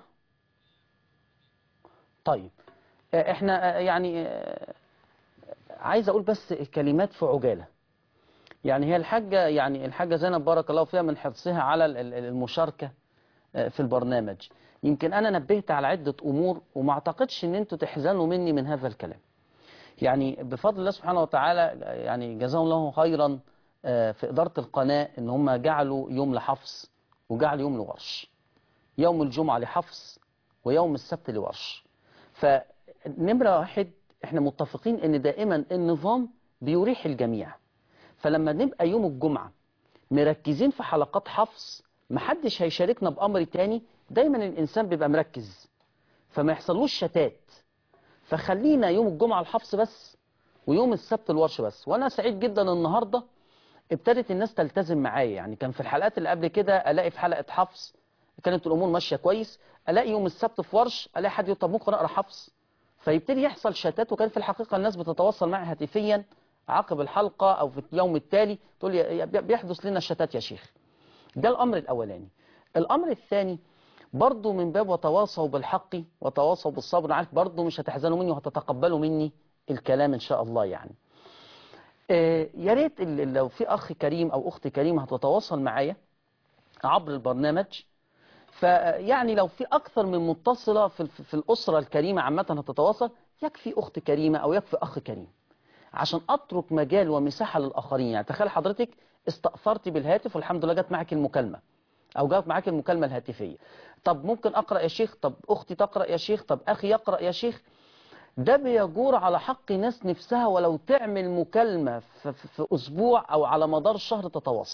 طيب آه، احنا آه، يعني آه، عايز اقول بس كلمات في عجالة يعني هي الحاجة يعني الحاجة زينب بارك الله فيها من حرصها على ال- ال- المشاركة آه، في البرنامج يمكن انا نبهت على عدة امور وما اعتقدش ان انتوا تحزنوا مني من هذا الكلام يعني بفضل الله سبحانه وتعالى يعني جزاهم الله خيرا آه، في إدارة القناة ان هم جعلوا يوم لحفص وجعلوا يوم لورش يوم الجمعة لحفص ويوم السبت لورش فنمرة واحد احنا متفقين ان دائما النظام بيريح الجميع فلما نبقى يوم الجمعة مركزين في حلقات حفص محدش هيشاركنا بأمر تاني دايما الإنسان بيبقى مركز فما يحصلوش شتات فخلينا يوم الجمعة الحفص بس ويوم السبت الورش بس وأنا سعيد جدا النهاردة ابتدت الناس تلتزم معايا يعني كان في الحلقات اللي قبل كده ألاقي في حلقة حفص كانت الأمور ماشية كويس ألاقي يوم السبت في ورش ألاقي حد يقول طب ممكن أقرأ حفص فيبتدي يحصل شتات وكان في الحقيقة الناس بتتواصل معي هاتفيا عقب الحلقة أو في اليوم التالي تقول لي بيحدث لنا شتات يا شيخ ده الأمر الأولاني الأمر الثاني برضو من باب وتواصوا بالحق وتواصوا بالصبر عارف برضو مش هتحزنوا مني وهتتقبلوا مني الكلام إن شاء الله يعني آه، يا ريت ال- لو في أخ كريم أو أخت كريمة هتتواصل معايا عبر البرنامج فيعني لو في أكثر من متصلة في, في في الأسرة الكريمة عامة هتتواصل يكفي أخت كريمة أو يكفي أخ كريم عشان أترك مجال ومساحة للآخرين يعني تخيل حضرتك استأثرت بالهاتف والحمد لله جت معك المكالمة أو جت معك المكالمة الهاتفية طب ممكن أقرأ يا شيخ طب أختي تقرأ يا شيخ طب أخي يقرأ يا شيخ ده بيجور على حق ناس نفسها ولو تعمل مكالمة في, في, في أسبوع أو على مدار شهر تتواصل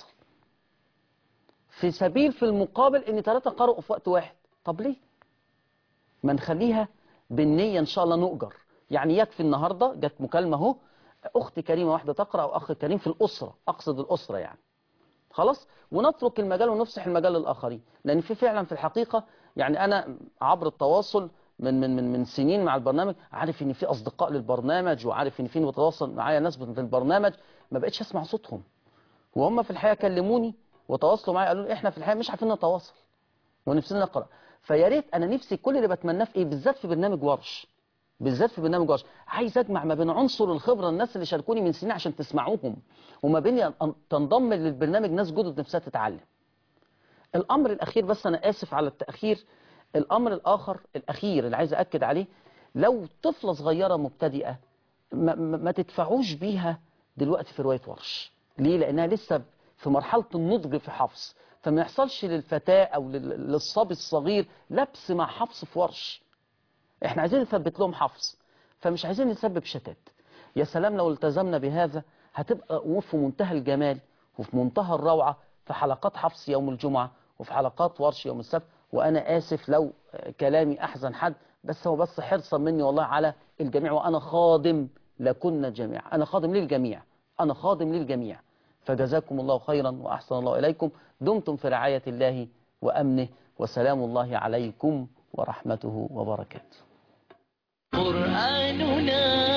في سبيل في المقابل ان ثلاثة قرأوا في وقت واحد طب ليه ما نخليها بالنية ان شاء الله نؤجر يعني يكفي النهاردة جت مكالمة اهو اخت كريمة واحدة تقرأ او اخ كريم في الاسرة اقصد الاسرة يعني خلاص ونترك المجال ونفسح المجال للآخرين لأن في فعلا في الحقيقة يعني أنا عبر التواصل من من من من سنين مع البرنامج عارف ان في اصدقاء للبرنامج وعارف ان في بتواصل معايا ناس في البرنامج ما بقتش اسمع صوتهم وهم في الحقيقه كلموني وتواصلوا معايا قالوا لي احنا في الحقيقه مش عارفين نتواصل ونفسنا نقرا فيا ريت انا نفسي كل اللي بتمناه في ايه بالذات في برنامج ورش بالذات في برنامج ورش عايز اجمع ما بين عنصر الخبره الناس اللي شاركوني من سنين عشان تسمعوهم وما بين أن تنضم للبرنامج ناس جدد نفسها تتعلم الامر الاخير بس انا اسف على التاخير الامر الاخر الاخير اللي عايز اكد عليه لو طفله صغيره مبتدئه ما, ما ما تدفعوش بيها دلوقتي في روايه ورش ليه لانها لسه في مرحله النضج في حفص فما يحصلش للفتاه او لل- للصبي الصغير لبس مع حفص في ورش احنا عايزين نثبت لهم حفص فمش عايزين نسبب شتات يا سلام لو التزمنا بهذا هتبقى امور في منتهى الجمال وفي منتهى الروعه في حلقات حفص يوم الجمعه وفي حلقات ورش يوم السبت وانا اسف لو كلامي احزن حد بس هو بس حرصا مني والله على الجميع وانا خادم لكنا جميعا انا خادم للجميع انا خادم للجميع فجزاكم الله خيرا واحسن الله اليكم دمتم في رعايه الله وامنه وسلام الله عليكم ورحمته وبركاته قرآننا